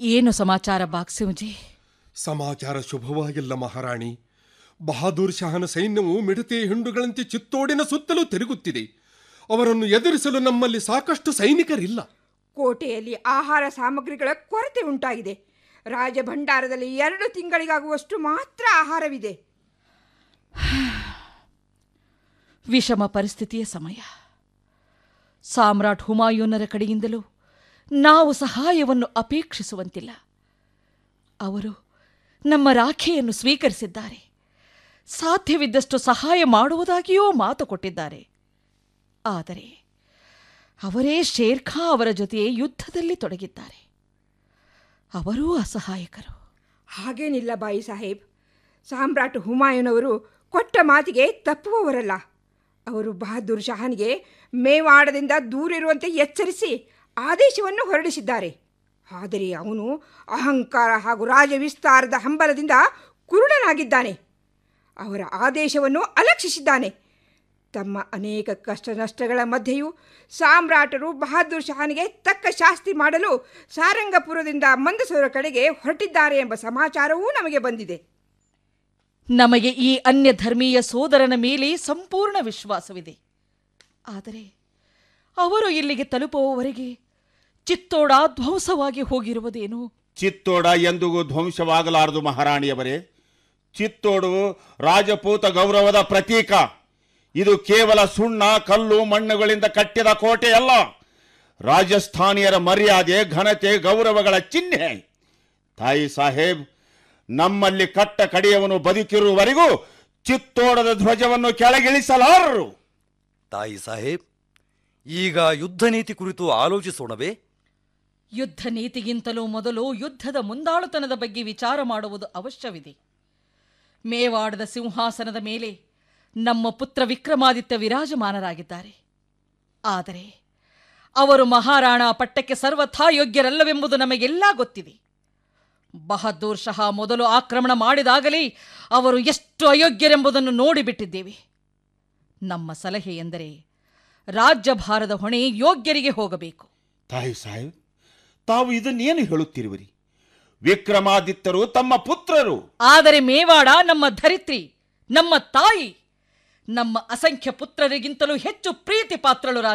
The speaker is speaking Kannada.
ಏನು ಸಮಾಚಾರ ಬಾಕ್ಸಿಂಜಿ ಸಮಾಚಾರ ಶುಭವಾಗಿಲ್ಲ ಮಹಾರಾಣಿ ಬಹಾದೂರ್ ಶಹನ ಸೈನ್ಯವು ಮಿಡತೆ ಹಿಂಡುಗಳಂತೆ ಚಿತ್ತೋಡಿನ ಸುತ್ತಲೂ ತಿರುಗುತ್ತಿದೆ ಅವರನ್ನು ಎದುರಿಸಲು ನಮ್ಮಲ್ಲಿ ಸಾಕಷ್ಟು ಸೈನಿಕರಿಲ್ಲ ಕೋಟೆಯಲ್ಲಿ ಆಹಾರ ಸಾಮಗ್ರಿಗಳ ಕೊರತೆ ಉಂಟಾಗಿದೆ ರಾಜಭಂಡಾರದಲ್ಲಿ ಎರಡು ತಿಂಗಳಿಗಾಗುವಷ್ಟು ಮಾತ್ರ ಆಹಾರವಿದೆ ವಿಷಮ ಪರಿಸ್ಥಿತಿಯ ಸಮಯ ಸಾಮ್ರಾಟ್ ಹುಮಾಯೂನರ ಕಡೆಯಿಂದಲೂ ನಾವು ಸಹಾಯವನ್ನು ಅಪೇಕ್ಷಿಸುವಂತಿಲ್ಲ ಅವರು ನಮ್ಮ ರಾಖೆಯನ್ನು ಸ್ವೀಕರಿಸಿದ್ದಾರೆ ಸಾಧ್ಯವಿದ್ದಷ್ಟು ಸಹಾಯ ಮಾಡುವುದಾಗಿಯೂ ಮಾತು ಕೊಟ್ಟಿದ್ದಾರೆ ಆದರೆ ಅವರೇ ಶೇರ್ಖಾ ಅವರ ಜೊತೆ ಯುದ್ಧದಲ್ಲಿ ತೊಡಗಿದ್ದಾರೆ ಅವರೂ ಅಸಹಾಯಕರು ಹಾಗೇನಿಲ್ಲ ಬಾಯಿ ಸಾಹೇಬ್ ಸಾಮ್ರಾಟ್ ಹುಮಾಯೂನವರು ಕೊಟ್ಟ ಮಾತಿಗೆ ತಪ್ಪುವವರಲ್ಲ ಅವರು ಬಹದ್ದೂರ್ ಶಹಾನಿಗೆ ಮೇವಾಡದಿಂದ ದೂರಿರುವಂತೆ ಎಚ್ಚರಿಸಿ ಆದೇಶವನ್ನು ಹೊರಡಿಸಿದ್ದಾರೆ ಆದರೆ ಅವನು ಅಹಂಕಾರ ಹಾಗೂ ರಾಜ ವಿಸ್ತಾರದ ಹಂಬಲದಿಂದ ಕುರುಡನಾಗಿದ್ದಾನೆ ಅವರ ಆದೇಶವನ್ನು ಅಲಕ್ಷಿಸಿದ್ದಾನೆ ತಮ್ಮ ಅನೇಕ ಕಷ್ಟ ನಷ್ಟಗಳ ಮಧ್ಯೆಯೂ ಸಾಮ್ರಾಟರು ಬಹದ್ದೂರ್ ಶಹಾನಿಗೆ ತಕ್ಕ ಶಾಸ್ತಿ ಮಾಡಲು ಸಾರಂಗಪುರದಿಂದ ಮಂದಸೂರ ಕಡೆಗೆ ಹೊರಟಿದ್ದಾರೆ ಎಂಬ ಸಮಾಚಾರವೂ ನಮಗೆ ಬಂದಿದೆ ನಮಗೆ ಈ ಅನ್ಯ ಧರ್ಮೀಯ ಸೋದರನ ಮೇಲೆ ಸಂಪೂರ್ಣ ವಿಶ್ವಾಸವಿದೆ ಆದರೆ ಅವರು ಇಲ್ಲಿಗೆ ತಲುಪುವವರೆಗೆ ಚಿತ್ತೋಡ ಧ್ವಂಸವಾಗಿ ಹೋಗಿರುವುದೇನು ಚಿತ್ತೋಡ ಎಂದಿಗೂ ಧ್ವಂಸವಾಗಲಾರದು ಮಹಾರಾಣಿಯವರೇ ಚಿತ್ತೋಡು ರಾಜಪೂತ ಗೌರವದ ಪ್ರತೀಕ ಇದು ಕೇವಲ ಸುಣ್ಣ ಕಲ್ಲು ಮಣ್ಣುಗಳಿಂದ ಕಟ್ಟಿದ ಕೋಟೆಯಲ್ಲ ರಾಜಸ್ಥಾನಿಯರ ಮರ್ಯಾದೆ ಘನತೆ ಗೌರವಗಳ ಚಿಹ್ನೆ ತಾಯಿ ಸಾಹೇಬ್ ನಮ್ಮಲ್ಲಿ ಕಟ್ಟ ಕಡೆಯವನು ಬದುಕಿರುವವರೆಗೂ ಚಿತ್ತೋಡದ ಧ್ವಜವನ್ನು ಕೆಳಗಿಳಿಸಲಾರರು ತಾಯಿ ಸಾಹೇಬ್ ಈಗ ಯುದ್ಧ ನೀತಿ ಕುರಿತು ಆಲೋಚಿಸೋಣವೇ ಯುದ್ಧ ನೀತಿಗಿಂತಲೂ ಮೊದಲು ಯುದ್ಧದ ಮುಂದಾಳುತನದ ಬಗ್ಗೆ ವಿಚಾರ ಮಾಡುವುದು ಅವಶ್ಯವಿದೆ ಮೇವಾಡದ ಸಿಂಹಾಸನದ ಮೇಲೆ ನಮ್ಮ ಪುತ್ರ ವಿಕ್ರಮಾದಿತ್ಯ ವಿರಾಜಮಾನರಾಗಿದ್ದಾರೆ ಆದರೆ ಅವರು ಮಹಾರಾಣ ಪಟ್ಟಕ್ಕೆ ಸರ್ವಥಾ ಯೋಗ್ಯರಲ್ಲವೆಂಬುದು ನಮಗೆಲ್ಲ ಗೊತ್ತಿದೆ ಬಹದ್ದೂರ್ ಶಹಾ ಮೊದಲು ಆಕ್ರಮಣ ಮಾಡಿದಾಗಲೇ ಅವರು ಎಷ್ಟು ಅಯೋಗ್ಯರೆಂಬುದನ್ನು ನೋಡಿಬಿಟ್ಟಿದ್ದೇವೆ ನಮ್ಮ ಸಲಹೆ ಎಂದರೆ ರಾಜ್ಯಭಾರದ ಹೊಣೆ ಯೋಗ್ಯರಿಗೆ ಹೋಗಬೇಕು ತಾಯಿ ಸಾಹೇಬ್ ತಾವು ಇದನ್ನೇನು ಹೇಳುತ್ತಿರುವಿರಿ ವಿಕ್ರಮಾದಿತ್ಯರು ತಮ್ಮ ಪುತ್ರರು ಆದರೆ ಮೇವಾಡ ನಮ್ಮ ಧರಿತ್ರಿ ನಮ್ಮ ತಾಯಿ ನಮ್ಮ ಅಸಂಖ್ಯ ಪುತ್ರರಿಗಿಂತಲೂ ಹೆಚ್ಚು ಪ್ರೀತಿ ಪಾತ್ರಳು